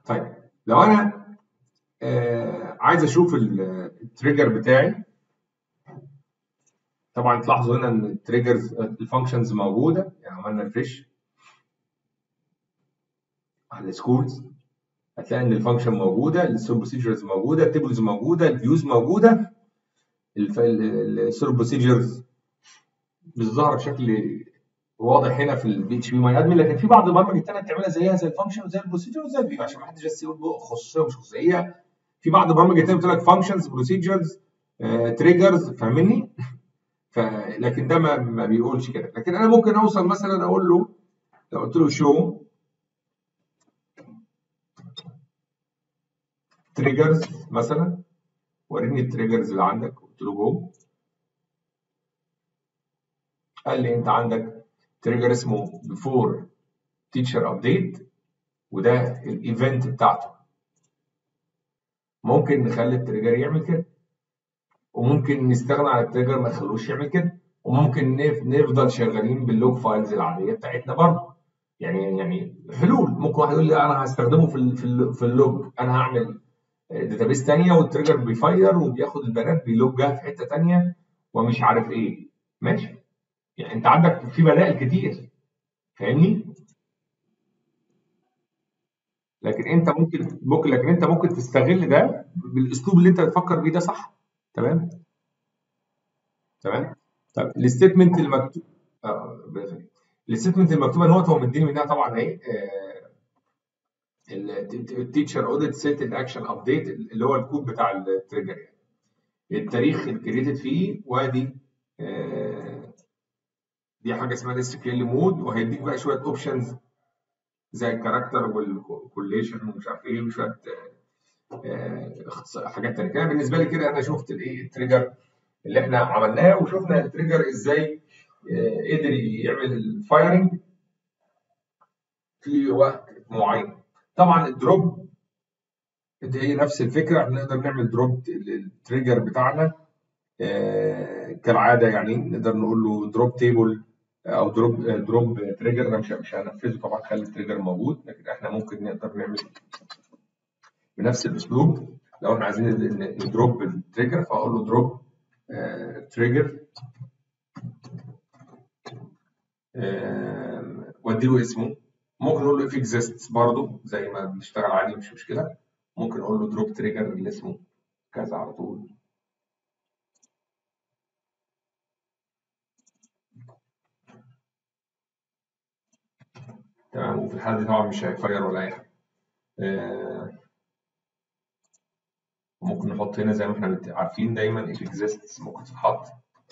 طيب لو انا آه عايز اشوف التريجر بتاعي طبعا تلاحظوا هنا ان التريجرز الفانكشنز موجوده يعني عملنا ريفريش على السكولز هتلاقي ان الفانكشن موجوده السيرف بروسيجرز موجوده التيبلز موجوده الفيوز موجوده السيرف بروسيجرز مش ظاهره بشكل واضح هنا في البي اتش بي ماي ادمن لكن في بعض البرامج الثانيه بتعملها زيها زي الفانكشن وزي البروسيجر وزي الفيو عشان ما حدش بس يقول خصوصيه ومش خصوصيه في بعض البرامج الثانيه بتقول لك فانكشنز بروسيجرز تريجرز فاهمني؟ ف لكن ده ما, ما بيقولش كده لكن انا ممكن اوصل مثلا اقول له لو قلت له شو تريجرز مثلا وريني التريجرز اللي عندك قلت له جو قال لي انت عندك تريجر اسمه بيفور تيتشر ابديت وده الايفنت بتاعته ممكن نخلي التريجر يعمل كده وممكن نستغنى عن التريجر ما نخلوش يعمل كده وممكن نفضل شغالين باللوج فايلز العاديه بتاعتنا برضه يعني يعني حلول ممكن واحد يقول لي انا هستخدمه في ال في, ال في اللوج انا هعمل داتابيس ثانيه والتريجر بيفاير وبياخد البيانات بيلوجها في حته ثانيه ومش عارف ايه ماشي يعني انت عندك في بدائل كتير فاهمني لكن انت ممكن ممكن لكن انت ممكن تستغل ده بالاسلوب اللي انت بتفكر بيه ده صح تمام تمام طب الستيتمنت المكتوب اه الستيتمنت المكتوبه ان هو مديني منها طبعا ايه التيتشر اوديت سيت الاكشن ابديت اللي هو الكود بتاع التريجر يعني التاريخ الكريتد فيه وادي آه دي حاجه اسمها اس كيو ال مود وهيديك بقى شويه اوبشنز زي الكاركتر والكوليشن ومش عارف ايه وشويه آه حاجات تانيه كده بالنسبه لي كده انا شفت الايه التريجر اللي احنا عملناه وشفنا التريجر ازاي آه قدر يعمل الفايرنج في وقت معين طبعا الدروب هي نفس الفكره احنا نقدر نعمل دروب التريجر بتاعنا آه كالعاده يعني نقدر نقول له دروب تيبل او دروب دروب تريجر انا مش مش هنفذه طبعا خلي التريجر موجود لكن احنا ممكن نقدر نعمل بنفس الاسلوب لو احنا عايزين ندروب التريجر فاقول له دروب آه تريجر آه وادي له اسمه ممكن نقول له اف اكزيست برضه زي ما بنشتغل عادي مش مشكله ممكن اقول له دروب تريجر اللي اسمه كذا على طول تمام وفي الحاله دي طبعا مش هيفير ولا اي حاجه آه ممكن نحط هنا زي ما احنا عارفين دايما if exists ممكن تتحط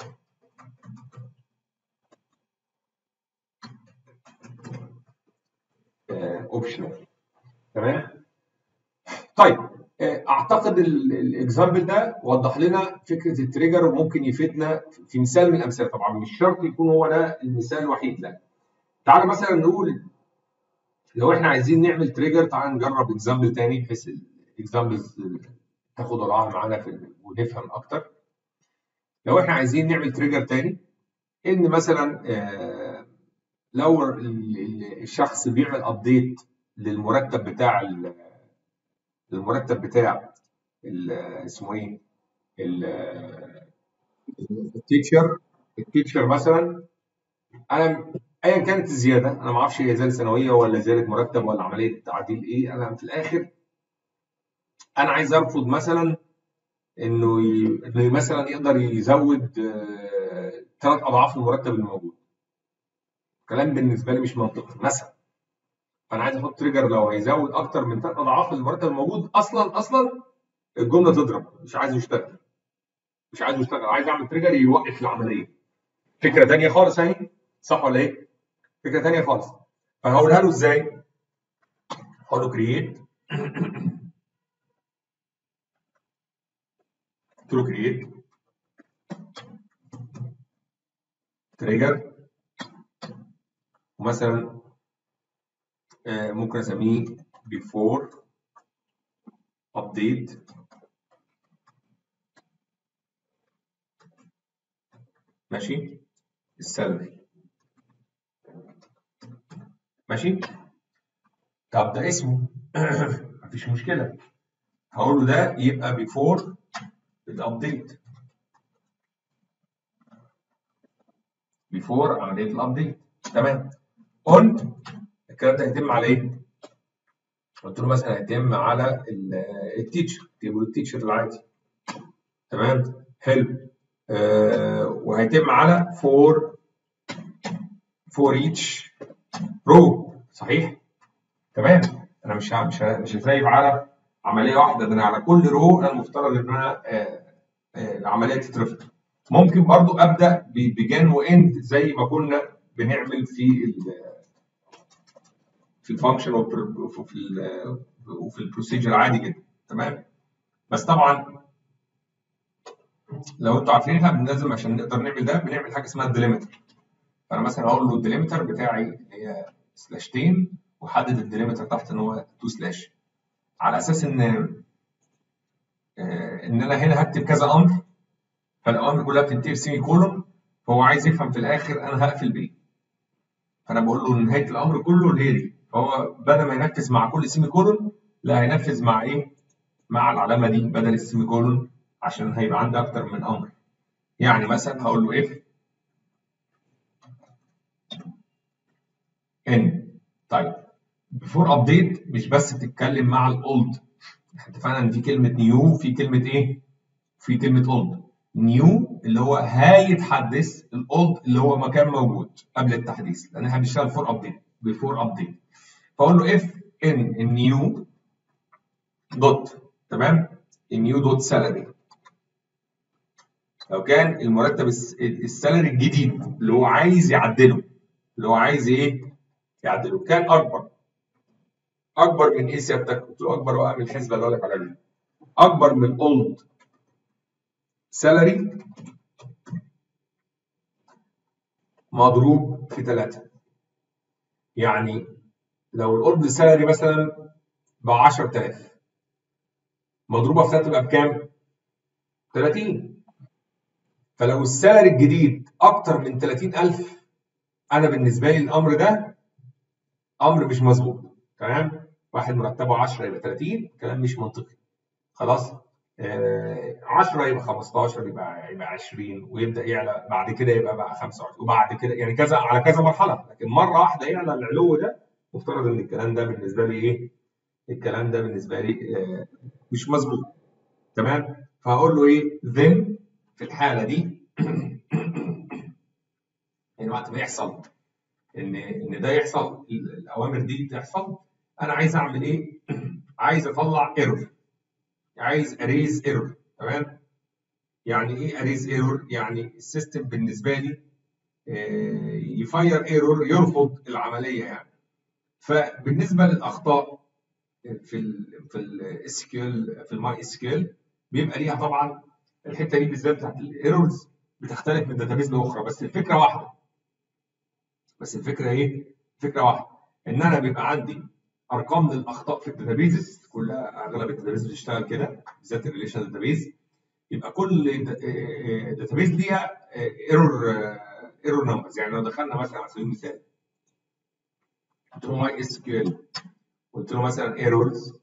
اوبشنال تمام طيب اعتقد الاكزامبل ده وضح لنا فكره التريجر وممكن يفيدنا في مثال من الامثله طبعا مش شرط يكون هو ده المثال الوحيد لا تعال مثلا نقول لو احنا عايزين نعمل تريجر تعال نجرب اكزامبل تاني بحيث الاكزامبلز تاخد وضعها معانا في ونفهم اكتر لو احنا عايزين نعمل تريجر تاني ان مثلا آه لو الشخص بيعمل ابديت للمرتب بتاع المرتب بتاع اسمه ايه التيتشر التيتشر مثلا انا ايا كانت الزياده انا ما اعرفش هي زياده سنويه ولا زياده مرتب ولا عمليه تعديل ايه انا في الاخر انا عايز ارفض مثلا انه ي... انه مثلا يقدر يزود ثلاث اضعاف المرتب اللي موجود كلام بالنسبه لي مش منطقي مثلا فانا عايز احط تريجر لو هيزود اكتر من ثلاث اضعاف المرتب الموجود اصلا اصلا الجمله تضرب مش عايزه يشتغل مش عايزه يشتغل عايز اعمل تريجر يوقف العمليه فكره ثانيه خالص اهي صح ولا ايه؟ فكره ثانيه خالص فهقولها له ازاي؟ هقول له كرييت قلت له كرييت تريجر ومثلا ممكن اسميه before update ماشي السالري ماشي طب ده اسمه مفيش مفيش مشكله هقول له ده يبقى بيفور الابديت بيفور عمليه الابديت تمام اون الكلام ده هيتم على ايه؟ قلت له مثلا هيتم على التيتشر تيبل التيتشر العادي تمام حلو آه وهيتم على فور فور ايتش رو صحيح تمام انا مش ه- مش ه- مش هسيب على عمليه واحده ده انا على كل رو انا المفترض ان انا آه، آه، العمليه تترفض ممكن برضو ابدا بجان واند زي ما كنا بنعمل في ال في الفانكشن وفي ال وفي البروسيجر عادي جدا تمام بس طبعا لو انتوا عارفين احنا لازم عشان نقدر نعمل ده بنعمل حاجه اسمها الديليمتر فانا مثلا اقول له الديليمتر بتاعي اللي هي سلاشتين واحدد الديليمتر تحت ان هو 2 سلاش على اساس ان آه، ان انا هنا هكتب كذا امر فالاوامر كلها بتنتهي بسيمي كولون فهو عايز يفهم في الاخر انا هقفل بايه فانا بقول له نهايه الامر كله اللي هي دي فهو بدل ما ينفذ مع كل سيمي كولون لا هينفذ مع ايه مع العلامه دي بدل السيمي كولون عشان هيبقى عندي اكتر من امر يعني مثلا هقول له اف ان طيب بيفور ابديت مش بس بتتكلم مع الاولد احنا اتفقنا ان في كلمه نيو في كلمه ايه في كلمه اولد نيو اللي هو هيتحدث الاولد اللي هو ما كان موجود قبل التحديث لان احنا بنشتغل فور ابديت بيفور ابديت فاقول له اف ان النيو دوت تمام النيو دوت سالري لو كان المرتب الس- السالري الجديد اللي هو عايز يعدله اللي هو عايز ايه يعدله كان اكبر اكبر من ايه سيادتك؟ قلت له اكبر بقى من الحسبه اللي اقول لك عليها دي اكبر من اولد سالري مضروب في ثلاثة يعني لو الاولد سالري مثلا ب 10000 مضروبه في 3 تبقى بكام؟ 30 فلو السالري الجديد اكتر من 30000 انا بالنسبه لي الامر ده امر مش مظبوط تمام؟ واحد مرتبه 10 يبقى 30 كلام مش منطقي خلاص؟ آه 10 يبقى 15 يبقى يبقى 20 ويبدا يعلى بعد كده يبقى بقى 25 وبعد كده يعني كذا على كذا مرحله لكن مره واحده يعلى العلو ده مفترض ان الكلام ده بالنسبه لي ايه؟ الكلام ده بالنسبه لي آه مش مظبوط تمام؟ فهقول له ايه؟ then في الحاله دي يعني وقت ما يحصل ان ان ده يحصل ال- الاوامر دي تحصل انا عايز اعمل ايه؟ عايز اطلع ايرور عايز اريز ايرور تمام؟ يعني ايه اريز ايرور؟ يعني السيستم بالنسبه لي آه، يفاير ايرور يرفض العمليه يعني فبالنسبه للاخطاء في ال في الاس كيو ال في الماي اس كيو ال بيبقى ليها طبعا الحته دي بالذات بتاعت الايرورز بتختلف من داتابيز لاخرى بس الفكره واحده بس الفكره ايه؟ الفكره واحده ان انا بيبقى عندي ارقام للاخطاء في الداتابيز كلها اغلب الداتابيز بتشتغل كده بالذات الريليشن داتابيز يبقى كل داتابيز ليها ايرور ايرور نمبرز يعني لو دخلنا مثلا على سبيل المثال قلت له ماي اس كيو ال قلت له مثلا ايرورز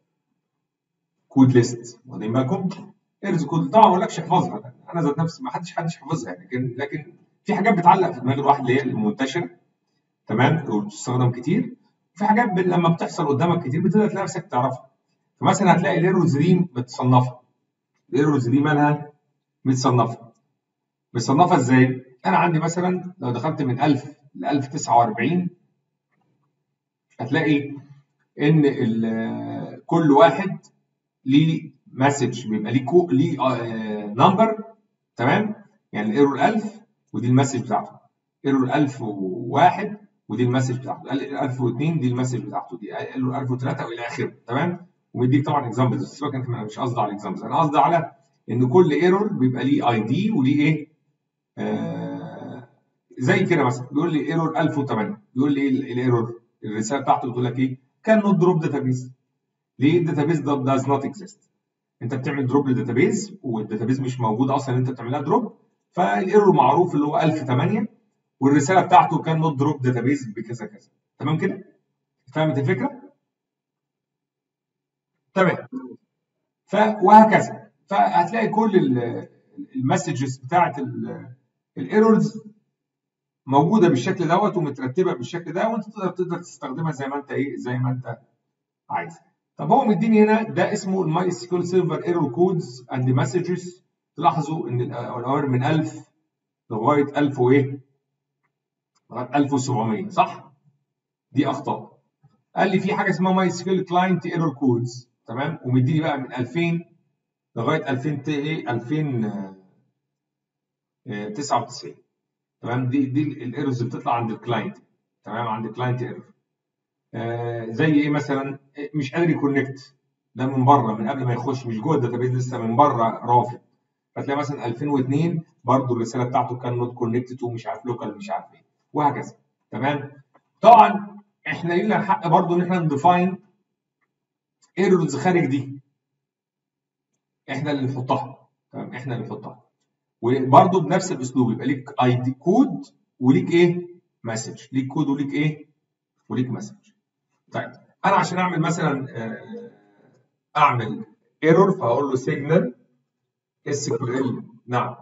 كود ليست واخدين بالكم؟ ايرورز كود طبعا ما اقولكش احفظها انا ذات نفسي ما حدش حدش حافظها لكن لكن في حاجات بتعلق في دماغ الواحد اللي هي المنتشره تمام وبتستخدم كتير وفي حاجات ب- لما بتحصل قدامك كتير بتبدا تلاقي نفسك تعرفها فمثلا هتلاقي الايرورز دي متصنفه الايرورز دي مالها متصنفه متصنفه ازاي؟ انا عندي مثلا لو دخلت من 1000 ل 1049 هتلاقي ان ال- كل واحد ليه مسج بيبقى ليه كو ليه نمبر تمام يعني الايرور 1000 ودي المسج بتاعته ايرور 1001 ودي المسج بتاعته 1002 دي المسج بتاعته دي ايرور 1003 والى اخره تمام ومديك طبعا اكزامبلز بس سيبك انت انا مش قصدي على الاكزامبلز انا قصدي على ان كل ايرور بيبقى ليه اي دي وليه ايه آه زي كده مثلا بيقول لي ايرور 1008 بيقول لي ايه الايرور الرساله بتاعته بتقول لك ايه كان نوت دروب داتابيز ليه الداتابيز ده داز نوت اكزيست انت بتعمل دروب للداتابيز والداتابيز مش موجوده اصلا انت بتعملها دروب فالايرور معروف اللي هو 1008 والرساله بتاعته كان نوت دروب داتابيز بكذا كذا تمام كده فهمت الفكره تمام ف وهكذا فهتلاقي كل المسجز بتاعت الايرورز موجوده بالشكل دوت ومترتبه بالشكل ده وانت تقدر تقدر تستخدمها زي ما انت ايه زي ما انت عايز طب هو مديني هنا ده اسمه الماي سكيول سيرفر ايرور كودز اند مسجز تلاحظوا ان الاوامر من 1000 لغايه 1000 وايه لغايه 1700 صح دي اخطاء قال لي في حاجه اسمها ماي سكيول كلاينت ايرور كودز تمام ومديني بقى من 2000 لغايه 2000 ايه 2099 تمام دي دي الايرورز اللي بتطلع عند الكلاينت تمام عند الكلاينت ايرور آه زي ايه مثلا مش قادر يكونكت ده من بره من قبل ما يخش مش جوه الداتابيز لسه من بره رافض فتلاقي مثلا 2002 برضو الرساله بتاعته كان نوت كونكتد ومش عارف لوكال مش عارف ايه وهكذا تمام طبعا احنا لينا الحق برضو ان احنا نديفاين ايرورز خارج دي احنا اللي نحطها تمام احنا اللي نحطها وبرضه بنفس الاسلوب يبقى ليك اي دي كود وليك ايه مسج ليك كود وليك ايه وليك مسج طيب انا عشان اعمل مثلا اعمل ايرور فهقول له سيجنال اس كيو ال نعم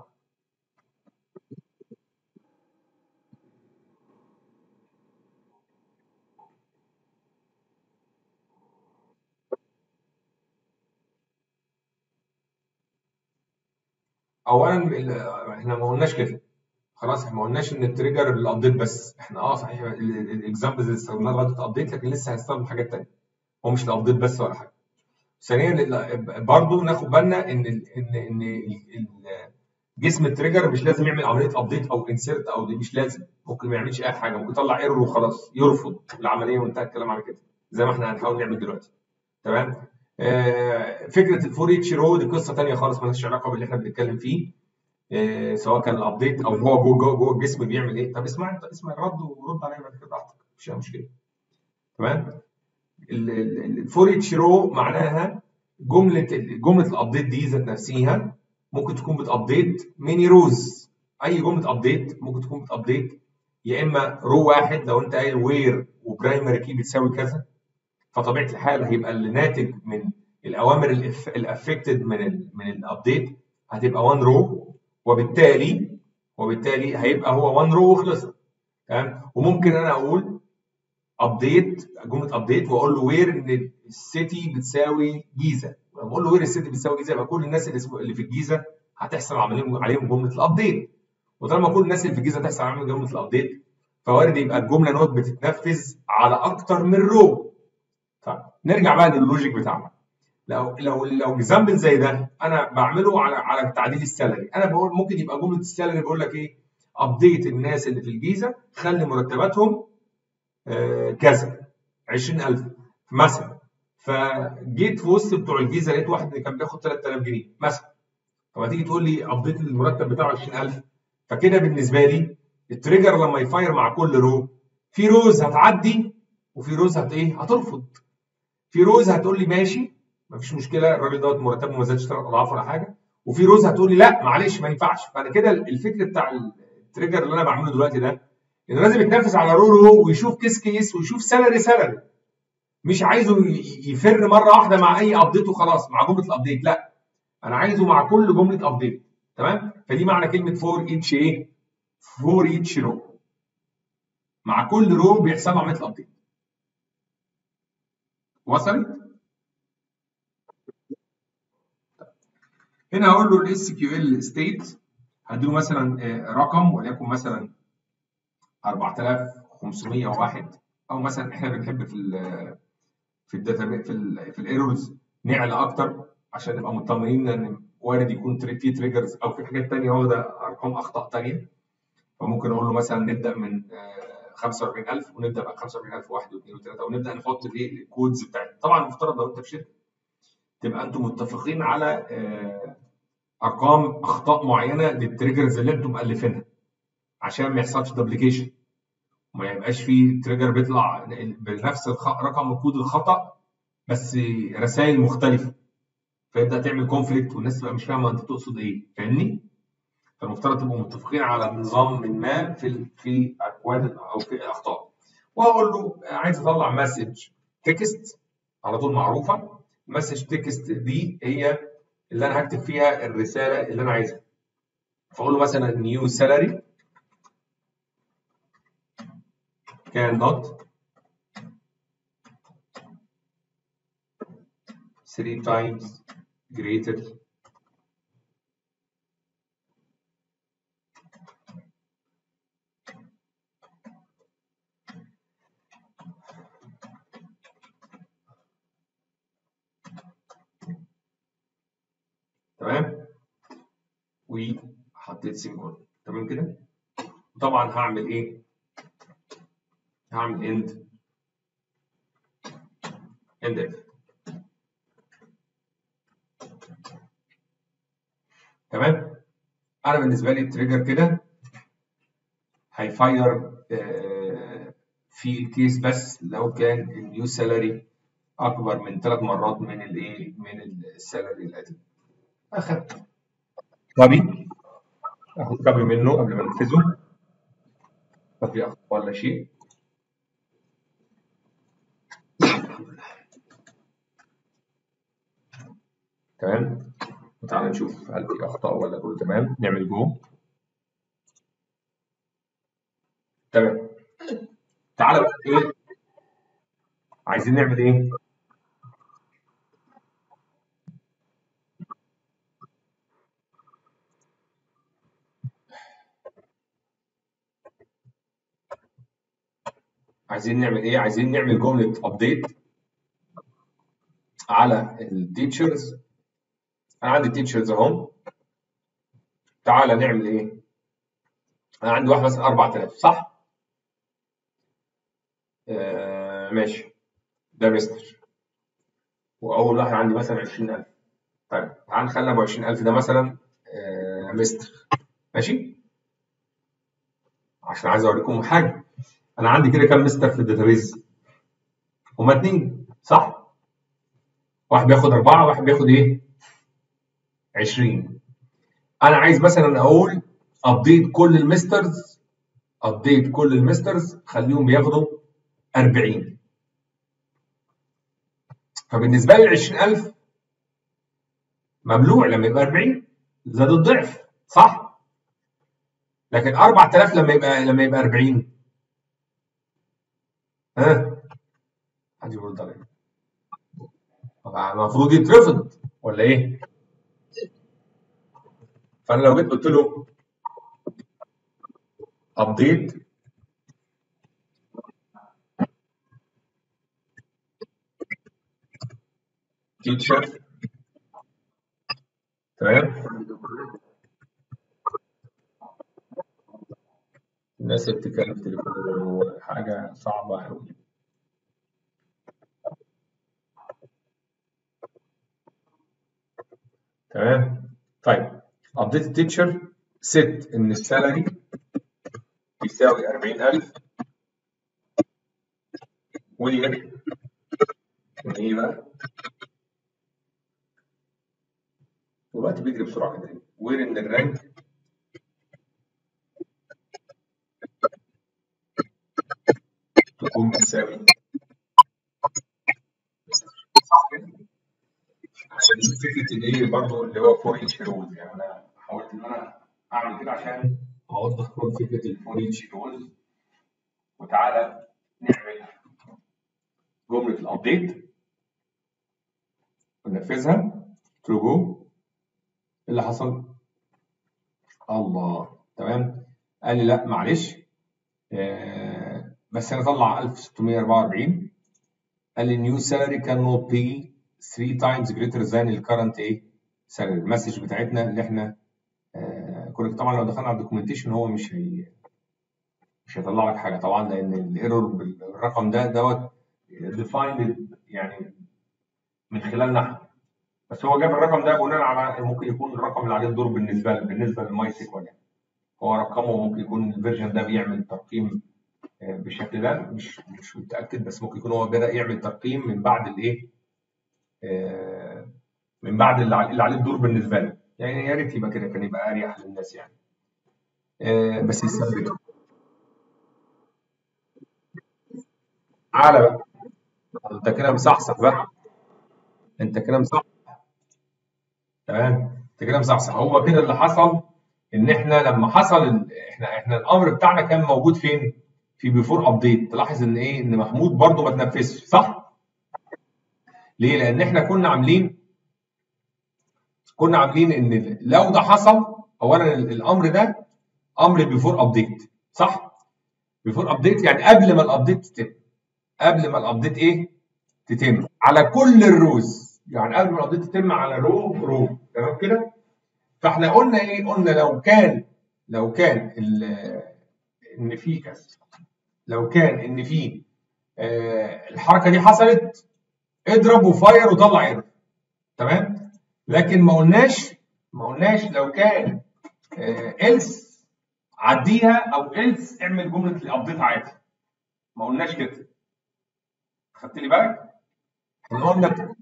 اولا احنا ما قلناش كده خلاص احنا ما قلناش ان التريجر الابديت بس احنا اه صحيح الاكزامبلز اللي استخدمناها لغايه الابديت لكن لسه هيستخدم حاجات ثانيه هو مش الابديت بس ولا حاجه ثانيا برضه ناخد بالنا ان ال ان ان جسم التريجر مش لازم يعمل عمليه ابديت او انسيرت او دي مش لازم ممكن ما يعملش اي حاجه ممكن يطلع ايرور وخلاص يرفض العمليه وانتهى الكلام على كده زي ما احنا هنحاول نعمل دلوقتي تمام آه فكره الفور اتش رو دي قصه ثانيه خالص مالهاش علاقه باللي احنا بنتكلم فيه آه سواء كان الابديت او هو جوه جوه جوه الجسم بيعمل ايه طب اسمع انت اسمع الرد ورد عليا بعد كده براحتك مفيش مشكله تمام الفور اتش رو معناها جمله جمله الابديت دي ذات نفسها ممكن تكون بتابديت ميني روز اي جمله ابديت ممكن تكون بتابديت يا اما رو واحد لو انت قايل وير وبرايمري كي بتساوي كذا فطبيعه الحال هيبقى اللي ناتج من الاوامر الافكتد من ال من الابديت هتبقى 1 رو وبالتالي وبالتالي هيبقى هو 1 رو وخلصنا تمام وممكن انا اقول ابديت جمله ابديت واقول له وير ان السيتي بتساوي جيزه لما اقول له وير السيتي بتساوي جيزه يبقى كل الناس اللي اللي في الجيزه هتحصل عليهم عليهم جمله الابديت وطالما كل الناس اللي في الجيزه هتحصل عليهم جمله الابديت فوارد يبقى الجمله نوت بتتنفذ على اكتر من رو طيب نرجع بقى لللوجيك بتاعنا لو لو لو اكزامبل زي ده انا بعمله على على تعديل السالري انا بقول ممكن يبقى جمله السالري بقول لك ايه ابديت الناس اللي في الجيزه خلي مرتباتهم آه كذا 20000 مثلا فجيت في وسط بتوع الجيزه لقيت واحد اللي كان بياخد 3000 جنيه مثلا فما تيجي تقول لي ابديت المرتب بتاعه 20000 فكده بالنسبه لي التريجر لما يفاير مع كل رو في روز هتعدي وفي روز هت ايه هترفض في روز هتقول لي ماشي مفيش مشكله الراجل دوت مرتبه ما زادش ثلاث اضعاف ولا حاجه وفي روز هتقول لي لا معلش ما ينفعش فانا كده الفكر بتاع التريجر اللي انا بعمله دلوقتي ده انه لازم يتنافس على رو رو ويشوف كيس كيس ويشوف سالري سالري مش عايزه يفر مره واحده مع اي ابديت وخلاص مع جمله الابديت لا انا عايزه مع كل جمله ابديت تمام فدي معنى كلمه فور ايتش ايه فور ايتش رو مع كل رو بيحصل له عمليه الابديت وصلت هنا هقول له الاس كيو ال ستيت هديله مثلا رقم وليكن مثلا 4501 او مثلا احنا بنحب في ال في الداتا في ال في الايرورز نعلى اكتر عشان نبقى مطمئنين ان وارد يكون في تريجرز او في حاجات ثانيه واخده ارقام اخطاء ثانيه فممكن اقول له مثلا نبدا من 45000 ونبدا بقى 45001 و2 و3 ونبدا نحط الايه الكودز بتاعتنا طبعا المفترض لو انت في شركه تبقى انتم متفقين على ارقام اخطاء معينه للتريجرز اللي انتم مالفينها عشان ما يحصلش دوبليكيشن وما يبقاش في تريجر بيطلع بنفس رقم الكود الخطا بس رسائل مختلفه فيبدا تعمل كونفليكت والناس تبقى مش فاهمه انت تقصد ايه فاهمني؟ فالمفترض تبقوا متفقين على نظام من ما في في اكواد او في الاخطاء وهقول له عايز اطلع مسج تكست على طول معروفه مسج تكست دي هي اللي انا هكتب فيها الرساله اللي انا عايزها فاقول له مثلا نيو سالاري كان نوت 3 times greater تمام وحطيت سيمبل تمام كده طبعا هعمل ايه هعمل اند اند اف تمام انا بالنسبه لي التريجر كده هيفاير في الكيس بس لو كان النيو سالاري اكبر من ثلاث مرات من الايه من السالاري القديم اخدت كوبي اخد كوبي منه قبل ما انفذه ما في اخطاء ولا شيء تمام وتعالى نشوف هل في اخطاء ولا كله تمام نعمل جو تمام تعالى بقى ايه عايزين نعمل ايه عايزين نعمل ايه عايزين نعمل جمله ابديت على التيتشرز انا عندي تيتشرز اهو تعالى نعمل ايه انا عندي واحد مثلا 4000 صح آه ماشي ده مستر واول واحد عندي مثلا 20000 طيب تعال نخلي ابو 20000 ده مثلا آه مستر ماشي عشان عايز اوريكم حاجه انا عندي كده كام مستر في الداتابيز هما اتنين صح واحد بياخد أربعة واحد بياخد إيه؟ 20 أنا عايز مثلا أقول أبديت كل المسترز أبديت كل المسترز خليهم بياخدوا 40 فبالنسبة لي ال 20000 مبلوع لما يبقى 40 زاد الضعف صح؟ لكن 4000 لما يبقى لما يبقى 40 ها؟ حد يرد عليا المفروض يترفض ولا ايه؟ فانا لو جيت قلت له ابديت تيتشر تمام الناس اللي بتتكلم في التليفون حاجه صعبه قوي تمام طيب ابديت التيتشر ست ان السالري يساوي 40000 والير ايه بقى الوقت بيجري بسرعه كده وير ان الرانك تكون بتساوي صح كده عشان نشوف فكره الايه برضه اللي هو فور اتش رول يعني انا حاولت ان انا اعمل كده عشان اوضح كل فكره الفور اتش رول وتعالى نعمل جمله الابديت وننفذها قلت له جو ايه اللي حصل؟ الله تمام قال لي لا معلش آه بس انا طلع 1644 قال لي نيو سالاري كان نوت بي 3 تايمز جريتر ذان الكرنت ايه سالاري المسج بتاعتنا اللي احنا آه كنا طبعا لو دخلنا على الدوكيومنتيشن هو مش هي مش هيطلع لك حاجه طبعا لان الايرور بالرقم ده دوت ديفايند يعني من خلالنا احنا بس هو جاب الرقم ده بناء على ممكن يكون الرقم اللي عليه الدور بالنسبه بالنسبه للماي سيكوال يعني هو رقمه ممكن يكون الفيرجن ده بيعمل ترقيم بالشكل ده مش مش متاكد بس ممكن يكون هو بدا يعمل ترقيم من بعد الايه من بعد اللي عليه الدور بالنسبه له يعني يا ريت يبقى كده كان يبقى اريح للناس يعني بس يثبته تعالى بقى انت كده مصحصح بقى انت كلام صح تمام انت كلام صح صح هو كده اللي حصل ان احنا لما حصل ال... احنا احنا الامر بتاعنا كان موجود فين؟ في بيفور ابديت تلاحظ ان ايه؟ ان محمود برده ما تنفذش صح؟ ليه؟ لان احنا كنا عاملين كنا عاملين ان لو ده حصل اولا الامر ده امر بيفور ابديت صح؟ بيفور ابديت يعني قبل ما الابديت تتم قبل ما الابديت ايه؟ تتم على كل الروز يعني قبل ما الابديت تتم على رو رو تمام كده؟ فاحنا قلنا ايه؟ قلنا لو كان لو كان ان في كذا لو كان ان في آه الحركه دي حصلت اضرب وفاير وطلع ايرور تمام؟ لكن ما قلناش ما قلناش لو كان إلس عديها او إلس اعمل جمله الابديت عادي ما قلناش كده خدت لي بالك؟ احنا قلنا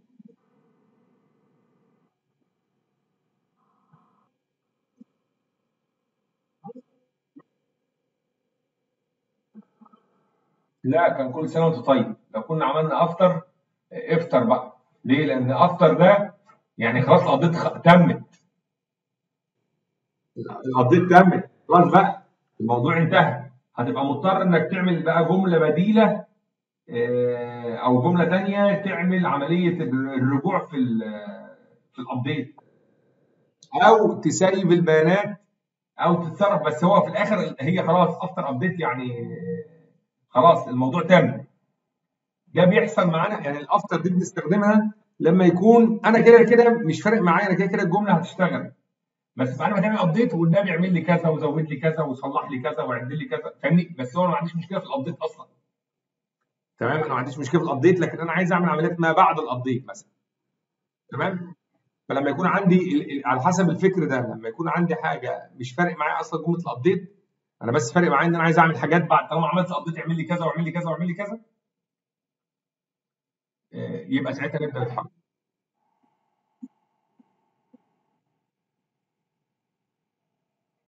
لا كان كل سنه وانت طيب لو كنا عملنا افتر افطر بقى ليه؟ لان افتر ده يعني خلاص الابديت خ... تمت الابديت تمت خلاص بقى الموضوع انتهى هتبقى مضطر انك تعمل بقى جمله بديله او جمله ثانيه تعمل عمليه الرجوع في ال في الابديت او تسيب البيانات او تتصرف بس هو في الاخر هي خلاص افتر ابديت يعني خلاص الموضوع تم ده بيحصل معانا يعني الافتر دي بنستخدمها لما يكون انا كده كده مش فارق معايا انا كده كده الجمله هتشتغل بس بعد ما تعمل ابديت والنبي اعمل لي كذا وزود لي كذا وصلح لي كذا وعد لي كذا فاهمني بس هو ما عنديش مشكله في الابديت اصلا تمام انا ما عنديش مشكله في الابديت لكن انا عايز اعمل عمليات ما بعد الابديت مثلا تمام فلما يكون عندي على حسب الفكر ده لما يكون عندي حاجه مش فارق معايا اصلا جمله الابديت انا بس فارق معايا ان انا عايز اعمل حاجات بعد طالما عملت ابديت اعمل لي كذا واعمل لي كذا واعمل لي كذا يبقى ساعتها نبدا نتحرك